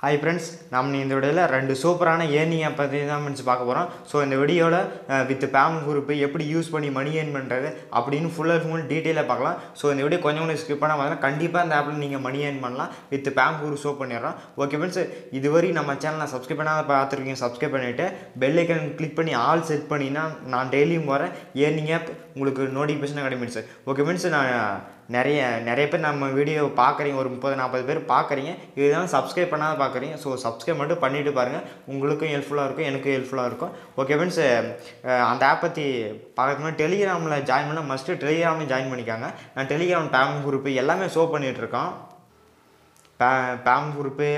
hi friends நம்ம இந்த வீடியோவில் ரெண்டு சூப்பரான ஏர்னிங்கை பற்றி தான் ஃப்ரெண்ட்ஸ் பார்க்க போகிறோம் ஸோ இந்த வீடியோவில் வித் பேம் குரூப் எப்படி யூஸ் பண்ணி மணி ஏர்ன் பண்ணுறது அப்படின்னு ஃபுல் அண்ட் ஃபுல் டீட்டெயிலாக பார்க்கலாம் ஸோ இந்த வீடியோ கொஞ்சம் கொஞ்சம் ஸ்கிப் பண்ணால் பார்த்தீங்கன்னா கண்டிப்பாக இந்த ஆப்பில் நீங்கள் மணி ஏர்ன் பண்ணலாம் வித் பேம் குரூப் ஷோ பண்ணிடுறோம் ஓகே ஃப்ரெண்ட்ஸ் இதுவரை நம்ம சேனலை சப்ஸ்கிரைப் பண்ணாத பார்த்துருக்கீங்க சப்ஸ்கிரைப் பண்ணிவிட்டு பெல் ஐக்கன் கிளிக் பண்ணி ஆல் செட் பண்ணினா நான் டெய்லியும் வரேன் ஏர்னிங் ஆப் உங்களுக்கு நோட்டிஃபிகேஷன் கிடைக்கும் சார் ஓகே ஃப்ரெண்ட்ஸ் நான் நிறைய நிறைய பேர் நம்ம வீடியோ பார்க்குறீங்க ஒரு முப்பது நாற்பது பேர் பார்க்குறீங்க இதுதான் சப்ஸ்கிரைப் பண்ணாத பார்க்குறீங்க ஸோ சப்ஸ்கிரைப் மட்டும் பண்ணிவிட்டு பாருங்கள் உங்களுக்கும் ஹெல்ப்ஃபுல்லாக இருக்கும் எனக்கும் ஹெல்ப்ஃபுல்லாக இருக்கும் ஓகே ஃப்ரெண்ட்ஸ் அந்த ஆப் பற்றி பார்க்கணும் டெலிகிராமில் ஜாயின் பண்ணால் மஸ்ட்டு டெலிகிராமில் ஜாயின் பண்ணிக்காங்க நான் டெலிகிராம் பேம் குரூப்பு எல்லாமே ஷோ பண்ணிகிட்ருக்கோம் பே பேம் குரூப்பு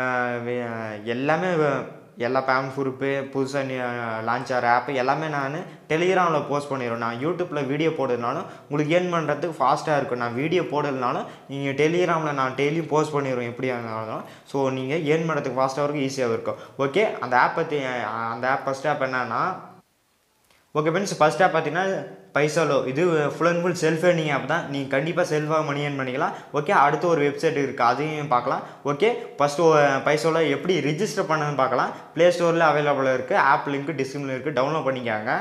எல்லாமே எல்லா பேம் குரூப்பு புதுசாக லான்ச் ஆகிற ஆப்பு எல்லாமே நான் டெலிகிராமில் போஸ்ட் பண்ணிடுவேன் நான் யூடியூப்பில் வீடியோ போடுறதுனாலும் உங்களுக்கு ஏர்ன் பண்ணுறதுக்கு ஃபாஸ்ட்டாக இருக்கும் நான் வீடியோ போடுறதுனாலும் நீங்கள் டெலிகிராமில் நான் டெய்லியும் போஸ்ட் பண்ணிடுவேன் எப்படி இருந்தாலும் ஸோ நீங்கள் ஏர்ன் பண்ணுறதுக்கு ஃபாஸ்ட்டாக இருக்கும் ஈஸியாக இருக்கும் ஓகே அந்த ஆப் பற்றி அந்த ஆப் ஃபஸ்ட் ஆப் என்னன்னா ஓகே ஃப்ரெண்ட்ஸ் ஃபஸ்ட்டாக பார்த்தீங்கன்னா பைசாலோ இது full and full self earning app தான் நீங்கள் கண்டிப்பாக செல்ஃபாக மணி ஏர்ன் பண்ணிக்கலாம் ஓகே அடுத்து ஒரு வெப்சைட் இருக்குது அதையும் பார்க்கலாம் ஓகே ஃபஸ்ட்டு பைசாலோ எப்படி ரிஜிஸ்டர் பண்ணணும்னு பார்க்கலாம் ப்ளே ஸ்டோரில் அவைலபிளாக இருக்குது ஆப் லிங்க் டிஸ்கிரிப்ஷனில் இருக்குது டவுன்லோட் பண்ணிக்காங்க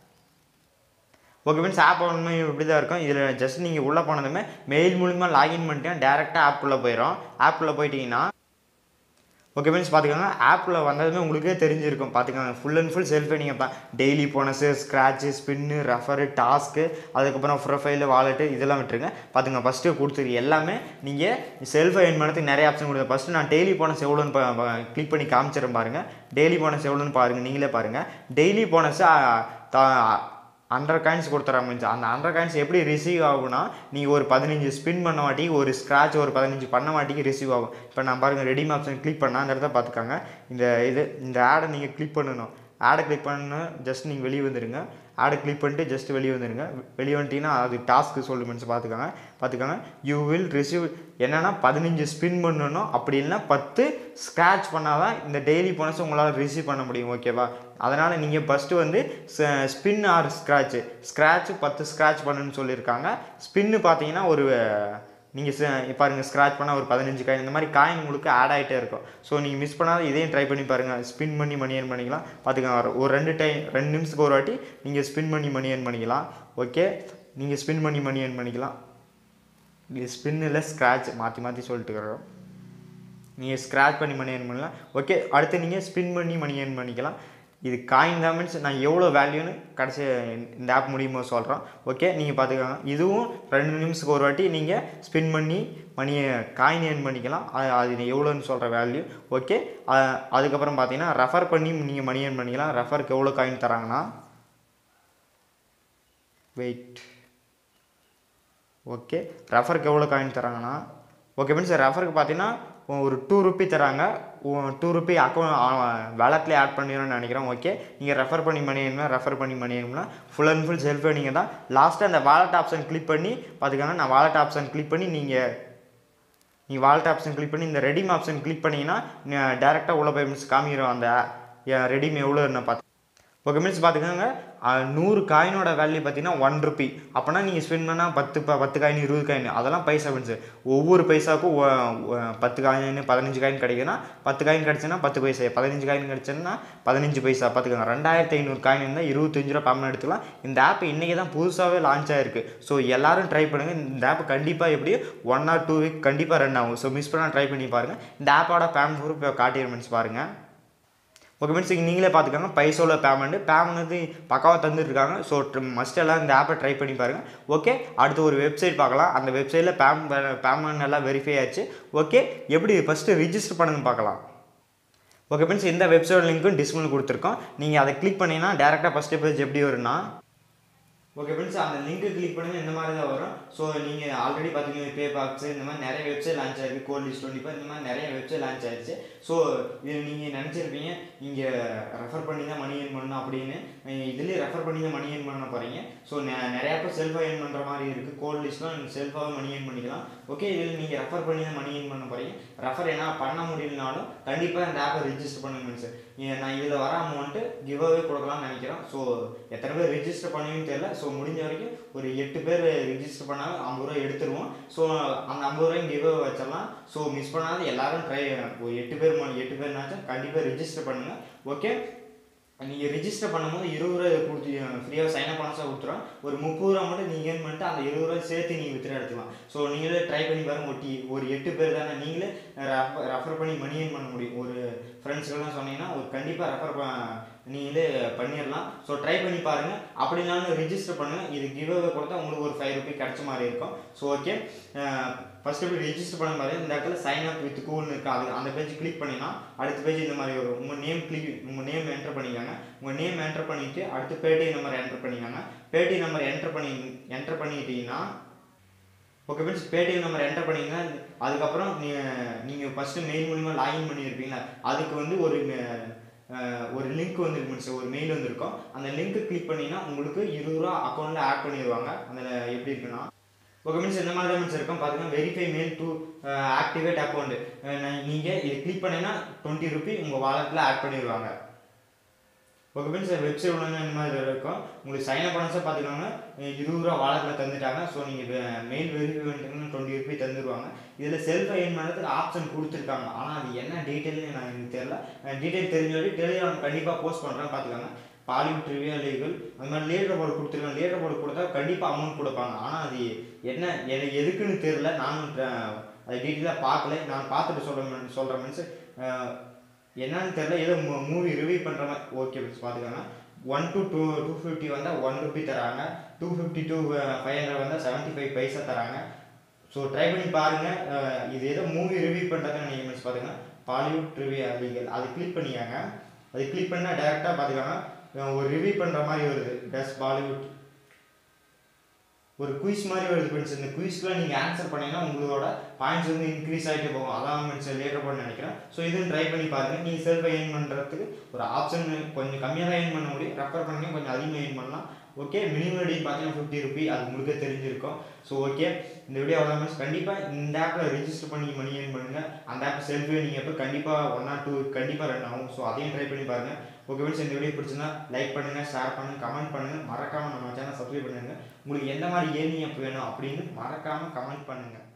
ஓகே ஃப்ரெண்ட்ஸ் ஆப் ஒன்றுமே இப்படி தான் இருக்கும் இதில் ஜஸ்ட் நீங்கள் உள்ளே போனதுமே மெயில் மூலிமா லாகின் பண்ணிட்டேன் டேரெக்டாக ஆப்புக்குள்ளே போயிடும் ஆப்புக்குள்ளே போயிட்டீங்கன்னா ஓகே ஃப்ரெண்ட்ஸ் பார்த்துக்கோங்க ஆப்பில் வந்ததுமே உங்களுக்கே தெரிஞ்சிருக்கும் பார்த்துக்கோங்க ஃபுல் அண்ட் ஃபுல் செல்ஃப் நீங்கள் தான் daily bonus scratch spin refer task அதுக்கப்புறம் ப்ரொஃபைலு வாலெட்டு இதெல்லாம் விட்டுருங்க பார்த்துங்க ஃபஸ்ட்டு கொடுத்துரு எல்லாமே நீங்கள் செல்ஃப் ஏர்ன் பண்ணுறதுக்கு நிறைய ஆப்ஷன் கொடுங்க ஃபஸ்ட்டு நான் டெய்லி போனஸ் எவ்வளோன்னு கிளிக் பண்ணி காமிச்சிடறேன் பாருங்கள் டெய்லி போனஸ் எவ்வளோன்னு பாருங்கள் நீங்களே பாருங்கள் டெய்லி போனஸ் ஹண்ட்ரட் காயின்ஸ் கொடுத்துறாங்க அந்த ஹண்ட்ரட் காயின்ஸ் எப்படி ரிசீவ் ஆகும்னா நீங்கள் ஒரு பதினஞ்சு ஸ்பின் பண்ண மாட்டி ஒரு ஸ்க்ராட்ச் ஒரு பதினஞ்சு பண்ண மாட்டிக்கு ரிசீவ் ஆகும் இப்போ நான் பாருங்கள் ரெடிம் ஆப்ஷன் கிளிக் பண்ணால் அந்த இடத்த பார்த்துக்காங்க இந்த இது இந்த ஆடை நீங்கள் கிளிக் பண்ணணும் ஆடை கிளிக் பண்ணணும் ஜஸ்ட் நீங்கள் வெளியே வந்துடுங்க ஆடை கிளிக் பண்ணிட்டு ஜஸ்ட் வெளியே வந்துடுங்க வெளியே வந்துட்டீங்கன்னா அது டாஸ்க்கு சொல்லு மீன்ஸ் பார்த்துக்கோங்க பார்த்துக்கோங்க யூ வில் ரிசீவ் என்னென்னா பதினஞ்சு ஸ்பின் பண்ணணும் அப்படி இல்லைன்னா பத்து ஸ்க்ராட்ச் பண்ணால் தான் இந்த டெய்லி போனஸ் உங்களால் ரிசீவ் பண்ண முடியும் ஓகேவா அதனால் நீங்கள் ஃபஸ்ட்டு வந்து ஸ்பின் ஆர் ஸ்க்ராட்சு ஸ்க்ராட்ச் பத்து ஸ்க்ராட்ச் பண்ணுன்னு சொல்லியிருக்காங்க ஸ்பின்னு பார்த்தீங்கன்னா ஒரு நீங்கள் பாருங்கள் ஸ்க்ராட்ச் பண்ணால் ஒரு பதினஞ்சு காயின் இந்த மாதிரி காயின் உங்களுக்கு ஆட் ஆகிட்டே இருக்கும் ஸோ நீங்கள் மிஸ் பண்ணாத இதையும் ட்ரை பண்ணி பாருங்கள் ஸ்பின் பண்ணி மணி ஏர்ன் பண்ணிக்கலாம் பார்த்துக்கோங்க ஒரு ரெண்டு டைம் ரெண்டு நிமிஷத்துக்கு ஒரு வாட்டி நீங்கள் ஸ்பின் பண்ணி மணி ஏர்ன் பண்ணிக்கலாம் ஓகே நீங்கள் ஸ்பின் பண்ணி மணி ஏர்ன் பண்ணிக்கலாம் நீங்கள் ஸ்பின் இல்லை ஸ்க்ராட்ச் மாற்றி மாற்றி சொல்லிட்டு இருக்கிறோம் நீங்கள் ஸ்க்ராட்ச் பண்ணி மணி ஏர்ன் பண்ணலாம் ஓகே அடுத்து நீங்கள் ஸ்பின் பண்ணி மணி ஏர்ன் பண்ணிக்கலாம் இது காயின் தான் மீன்ஸ் நான் எவ்வளோ வேல்யூன்னு கடைசி இந்த ஆப் முடியுமோ சொல்கிறோம் ஓகே நீங்கள் பார்த்துக்கோங்க இதுவும் ரெண்டு நிமிஷத்துக்கு ஒரு வாட்டி நீங்கள் ஸ்பின் பண்ணி மணியை காயின் ஏர்ன் பண்ணிக்கலாம் அது அது எவ்வளோன்னு சொல்கிற வேல்யூ ஓகே அதுக்கப்புறம் பார்த்தீங்கன்னா ரெஃபர் பண்ணி நீங்கள் மணி ஏர்ன் பண்ணிக்கலாம் ரெஃபருக்கு எவ்வளோ காயின் தராங்கன்னா வெயிட் ஓகே ரெஃபருக்கு எவ்வளோ காயின் தராங்கன்னா ஓகே மீன்ஸ் ரெஃபருக்கு பார்த்தீங்கன்னா ஒரு டூ ருப்பி தராங்க டூ ருப்பி அக்கௌண்ட் வேலட்லேயே ஆட் பண்ணிடும்னு நினைக்கிறேன் ஓகே நீங்கள் ரெஃபர் பண்ணி பண்ணிடணும் ரெஃபர் பண்ணி பண்ணிடணும்னா ஃபுல் அண்ட் ஃபுல் செல்ஃப் நீங்கள் தான் லாஸ்ட்டாக அந்த வாலெட் ஆப்ஷன் கிளிக் பண்ணி பார்த்துக்கோங்க நான் வாலெட் ஆப்ஷன் கிளிக் பண்ணி நீங்கள் நீங்கள் வாலெட் ஆப்ஷன் கிளிக் பண்ணி இந்த ரெடிம் ஆப்ஷன் கிளிக் பண்ணிங்கன்னா டேரெக்டாக உள்ள போய் மீன்ஸ் காமிக்கிறோம் அந்த ரெடிம் எவ்வளோ என்ன பார்த்து ஓகே மீன்ஸ் பார்த்துக்கோங்க நூறு காயினோட வேல்யூ பார்த்தீங்கன்னா ஒன் ருபி அப்போனா நீங்கள் ஸ்பெண்ட் பண்ணால் பத்து ப பத்து காயின் இருபது காயின் அதெல்லாம் பைசா மீன்ஸ் ஒவ்வொரு பைசாவுக்கும் பத்து காயின் பதினஞ்சு காயின் கிடைக்குன்னா பத்து காயின் கிடச்சுன்னா பத்து பைசா பதினஞ்சு காயின் கிடச்சுன்னா பதினஞ்சு பைசா பார்த்துக்கோங்க ரெண்டாயிரத்தி ஐநூறு காயின் இருந்தால் இருபத்தஞ்சு ரூபா பேமெண்ட் எடுத்துக்கலாம் இந்த ஆப் இன்றைக்கி தான் புதுசாகவே லான்ச் ஆகிருக்கு ஸோ எல்லோரும் ட்ரை பண்ணுங்கள் இந்த ஆப் கண்டிப்பாக எப்படி ஒன் ஆர் டூ வீக் கண்டிப்பாக ரன் ஆகும் ஸோ மிஸ் பண்ணால் ட்ரை பண்ணி பாருங்கள் இந்த ஆப்போட பேம் குரூப் காட்டிடுற மீன்ஸ் பாருங்கள் ஓகே மீன்ஸ் நீங்களே பார்த்துக்கோங்க பைசோவில் பேமெண்ட்டு பேமெண்ட் வந்து பக்காவாக தந்துட்டுருக்காங்க ஸோ மஸ்ட் எல்லாம் இந்த ஆப்பை ட்ரை பண்ணி பாருங்கள் ஓகே அடுத்து ஒரு வெப்சைட் பார்க்கலாம் அந்த வெப்சைட்டில் பேம் பேமெண்ட் எல்லாம் வெரிஃபை ஆச்சு ஓகே எப்படி ஃபஸ்ட்டு ரிஜிஸ்டர் பண்ணுன்னு பார்க்கலாம் ஓகே மீன்ஸ் இந்த வெப்சைட் லிங்க்கும் டிஸ்பிளில் கொடுத்துருக்கோம் நீங்கள் அதை கிளிக் பண்ணிங்கன்னா டேரெக்டாக ஃபஸ்ட்டு பேஜ் எப்படி வரும்னா ஓகே ஃப்ரெண்ட்ஸ் அந்த லிங்க்கு கிளிக் பண்ணுங்க இந்த மாதிரி தான் வரும் ஸோ நீங்கள் ஆல்ரெடி பார்த்தீங்கன்னா பே பாக்ஸ் இந்த மாதிரி நிறைய வெப்சைட் லான்ச் ஆயிருக்கு கோல் லிஸ்ட் டுவெண்ட்டி இந்த மாதிரி நிறைய வெப்சைட் லான்ச் ஆயிடுச்சு ஸோ இது நீங்கள் நினச்சிருப்பீங்க இங்கே ரெஃபர் பண்ணி தான் மணி ஏர்ன் பண்ணணும் அப்படின்னு இதுலேயே ரெஃபர் பண்ணி தான் மணி ஏர்ன் பண்ண போகிறீங்க ஸோ நிறையா பேர் செல்ஃபாக ஏர்ன் பண்ணுற மாதிரி இருக்குது கோல் லிஸ்ட்லாம் நீங்கள் செல்ஃபாகவே மணி ஏர்ன் பண்ணிக்கலாம் ஓகே இதில் நீங்கள் ரெஃபர் பண்ணி தான் மணி ஏர்ன் பண்ண போகிறீங்க ரெஃபர் என்ன பண்ண முடியலனாலும் கண்டிப்பாக இந்த ஆப்பை ரிஜிஸ்டர் பண்ணுங்க சார் நான் இதில் வர அமௌண்ட்டு கிவ் அவே கொடுக்கலாம்னு நினைக்கிறேன் ஸோ எத்தனை பேர் ரிஜிஸ்டர் பண்ணுவீங்கன்னு தெரியல ஸோ முடிஞ்ச வரைக்கும் ஒரு எட்டு பேர் ரிஜிஸ்டர் பண்ணால் ஐம்பது ரூபா எடுத்துருவோம் ஸோ அந்த ஐம்பது ரூபாய் கிவ் வச்சிடலாம் ஸோ மிஸ் பண்ணாத எல்லாரும் ட்ரை ஒரு எட்டு பேர் ம- எட்டு பேர்னாச்சும் கண்டிப்பாக ரிஜிஸ்டர் பண்ணுங்கள் ஓகே நீங்கள் ரிஜிஸ்டர் பண்ணும்போது இருபது ரூபா கொடுத்து ஃப்ரீயாக சைன் அப் பண்ணால் கொடுத்துரும் ஒரு முப்பது ரூபா மட்டும் நீங்கள் ஏர்ன் பண்ணிட்டு அந்த இருபது ரூபா சேர்த்து நீங்கள் வித்ரா எடுத்துக்கலாம் ஸோ நீங்களே ட்ரை பண்ணி பாருங்க ஒட்டி ஒரு எட்டு பேர் தானே நீங்களே ரெஃபர் பண்ணி மணி ஏர்ன் பண்ண முடியும் ஒரு ஃப்ரெண்ட்ஸ்க்கெல்லாம் சொன்னீங்கன்னா ஒரு கண்டிப்பாக ரெஃபர் நீங்களே பண்ணிடலாம் ஸோ ட்ரை பண்ணி பாருங்கள் அப்படினாலும் ரிஜிஸ்டர் பண்ணுங்கள் இது கிவ் கொடுத்தா உங்களுக்கு ஒரு ஃபைவ் ருபி கிடைச்ச மாதிரி இருக்கும் ஸோ ஓகே ஃபஸ்ட்டு எப்படி ரிஜிஸ்டர் பண்ண மாதிரி இந்த இடத்துல சைன் அப் வித் கூல்னு இருக்கு அது அந்த பேஜ் கிளிக் பண்ணினா அடுத்த பேஜ் இந்த மாதிரி வரும் உங்கள் நேம் கிளிக் உங்கள் நேம் என்டர் பண்ணிக்கோங்க உங்கள் நேம் என்டர் பண்ணிவிட்டு அடுத்து பேடி நம்பர் என்டர் பண்ணிக்கோங்க பேடி நம்பர் என்டர் பண்ணி என்டர் பண்ணிட்டீங்கன்னா okay friends Paytm number enter பண்ணிங்க அதுக்கப்புறம் நீங்கள் நீங்கள் ஃபஸ்ட்டு மெயில் மூலிமா லாகின் பண்ணியிருப்பீங்களா அதுக்கு வந்து ஒரு அஹ், ஒரு லிங்க் வந்துருக்கு மீன்ஸ் ஒரு மெயில் வந்திருக்கும் அந்த லிங்க் கிளிக் பண்ணிங்கன்னா உங்களுக்கு இருபது ரூபா அக்கௌண்ட்டில் ஆட் பண்ணிடுவாங்க அதில் எப்படி இருக்குன்னா ஓகே மீன்ஸ் இந்த மாதிரி தான் மீன்ஸ் இருக்கும் பார்த்தீங்கன்னா verify mail to activate account நீங்கள் இது கிளிக் பண்ணீங்கன்னா டுவெண்ட்டி ருபி உங்கள் வாலெட்டில் ஆட் பண்ணிடுவாங்க ஓகே மீன்ஸ் வெப்சைட் உள்ள இந்த மாதிரி இருக்கும் உங்களுக்கு சைன் அப் பண்ணால் பார்த்துக்கோங்க இருபது ரூபா வாலெட்டில் தந்துட்டாங்க ஸோ நீங்கள் மெயில் வெரிஃபை பண்ணிட்டீங்கன்னா டுவெண்ட்டி ருபி தந்துடுவாங்க இதில் செல்ஃப் எயின் பண்ணுறதுக்கு ஆப்ஷன் கொடுத்துருக்காங்க ஆனால் அது என்ன டீட்டெயில்னு நான் எனக்கு தெரியல டீட்டெயில் தெரிஞ்ச வரைக்கும் டெலிகிராம் கண்டிப்பாக போஸ்ட் பண்ணுறேன் பார்த்துக்கோங்க பாலிவுட் ட்ரிவியா லீகல் அந்த மாதிரி லேட்டர் போர்டு கொடுத்துருக்காங்க லேட்டர் போர்டு கொடுத்தா கண்டிப்பாக அமௌண்ட் கொடுப்பாங்க ஆனால் அது என்ன எனக்கு எதுக்குன்னு தெரியல நானும் ட- அது டீட்டெயிலாக பார்க்கல நான் பார்த்துட்டு சொல்கிறேன் சொல்கிறேன் மீன்ஸ் என்னன்னு தெரியல ஏதோ மூவி ரிவ்யூ பண்ணுற மாதிரி ஓகே மீன்ஸ் பார்த்துக்கோங்க one to two two fifty வந்தால் ஒன் ருபி தராங்க two fifty to five hundred வந்தால் செவன்ட்டி ஃபைவ் பைசா தராங்க ஸோ ட்ரை பண்ணி பாருங்கள் இது ஏதோ மூவி ரிவ்யூ பண்ணுறதுன்னு நீங்கள் மீன்ஸ் பார்த்துங்க பாலிவுட் ரிவ்யூ லீகல் அது கிளிக் பண்ணிக்காங்க அது கிளிக் பண்ணால் டேரெக்டாக பார்த்துக்கோங்க அஹ் ஒரு ரிவ்யூ பண்ணுற மாதிரி வருது டஸ் பாலிவுட் ஒரு குயிஸ் மாதிரி வருது ஃப்ரெண்ட்ஸ் இந்த குயிஸ்க்குலாம் நீங்கள் ஆன்சர் பண்ணீங்கன்னா உங்களோட பாயிண்ட்ஸ் வந்து இன்க்ரீஸ் ஆகிட்டே போகும் அதான் ஃப்ரெண்ட்ஸ் லேட்டர் பண்ண நினைக்கிறேன் ஸோ இதுவும் ட்ரை பண்ணி பாருங்கள் நீங்கள் செல்ஃப் எயின் பண்ணுறதுக்கு ஒரு ஆப்ஷன் கொஞ்சம் கம்மியாக தான் எயின் பண்ண முடியும் ரெஃபர் பண்ணி கொஞ்சம் அதிகமாக எயின் பண்ணலாம் ஓகே மினிமம் ரெடின்னு பார்த்தீங்கன்னா ஃபிஃப்டி ருபி அது உங்களுக்கு தெரிஞ்சிருக்கும் ஸோ ஓகே இந்த வீடியோ அவ்வளோ மீன்ஸ் கண்டிப்பாக இந்த ஆப்பில் ரிஜிஸ்டர் பண்ணி மணி ஏர்ன் பண்ணுங்கள் அந்த ஆப் செல்ஃபி நீங்கள் எப்போ கண்டிப்பாக ஒன் ஆர் டூ கண்டிப்பாக ரன் ஆகும் ஸோ அதையும் ட்ரை பண்ணி பாருங்கள் ஓகே ஃப்ரெண்ட்ஸ் இந்த வீடியோ பிடிச்சிருந்தா லைக் பண்ணுங்கள் ஷேர் பண்ணுங்கள் கமெண்ட் பண்ணுங்கள் மறக்காமல் நம்ம சேனல் சப்ஸ்கிரைப் பண்ணுங்கள் உங்களுக்கு எந்த மாதிரி ஏர்னிங் ஆப் வேணும் அப்படின்னு மறக்காமல் கமெண்ட் பண்ணுங்கள்